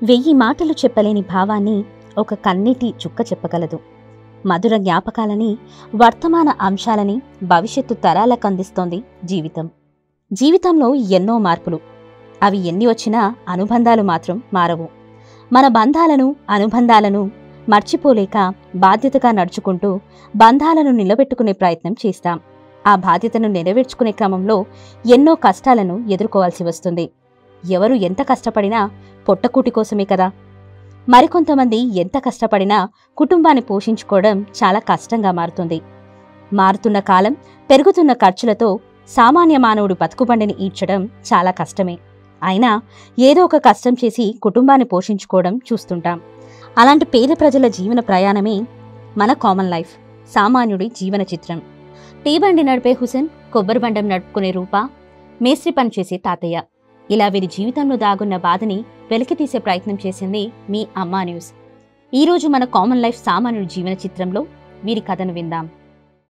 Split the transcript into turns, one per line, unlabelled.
వెయ్యి మాటలు చెప్పలేని భావాన్ని ఒక కన్నీటి చుక్క చెప్పగలదు మధుర జ్ఞాపకాలని వర్తమాన అంశాలని భవిష్యత్తు తరాలకు అందిస్తోంది జీవితం జీవితంలో ఎన్నో మార్పులు అవి ఎన్ని వచ్చినా అనుబంధాలు మాత్రం మారవు మన బంధాలను అనుబంధాలను మర్చిపోలేక బాధ్యతగా నడుచుకుంటూ బంధాలను నిలబెట్టుకునే ప్రయత్నం చేస్తాం ఆ బాధ్యతను నెరవేర్చుకునే క్రమంలో ఎన్నో కష్టాలను ఎదుర్కోవాల్సి వస్తుంది ఎవరు ఎంత కష్టపడినా పొట్టకూటి కోసమే కదా మరికొంతమంది ఎంత కష్టపడినా కుటుంబాన్ని పోషించుకోవడం చాలా కష్టంగా మారుతుంది మారుతున్న కాలం పెరుగుతున్న ఖర్చులతో సామాన్య మానవుడు బతుకుబండిని ఈడ్చడం చాలా కష్టమే అయినా ఏదో ఒక కష్టం చేసి కుటుంబాన్ని పోషించుకోవడం చూస్తుంటాం అలాంటి పేద ప్రజల జీవన ప్రయాణమే మన కామన్ లైఫ్ సామాన్యుడి జీవన చిత్రం టీ బండి నడిపే హుసేన్ కొబ్బరి బండం నడుపుకునే రూప మేస్త్రి పని చేసే తాతయ్య ఇలా వీరి జీవితంలో దాగున్న బాధని వెలికితీసే ప్రయత్నం చేసింది మీ అమ్మా న్యూస్ ఈరోజు మన కామన్ లైఫ్ సామాన్యుడి జీవన చిత్రంలో వీరి కథను విందాం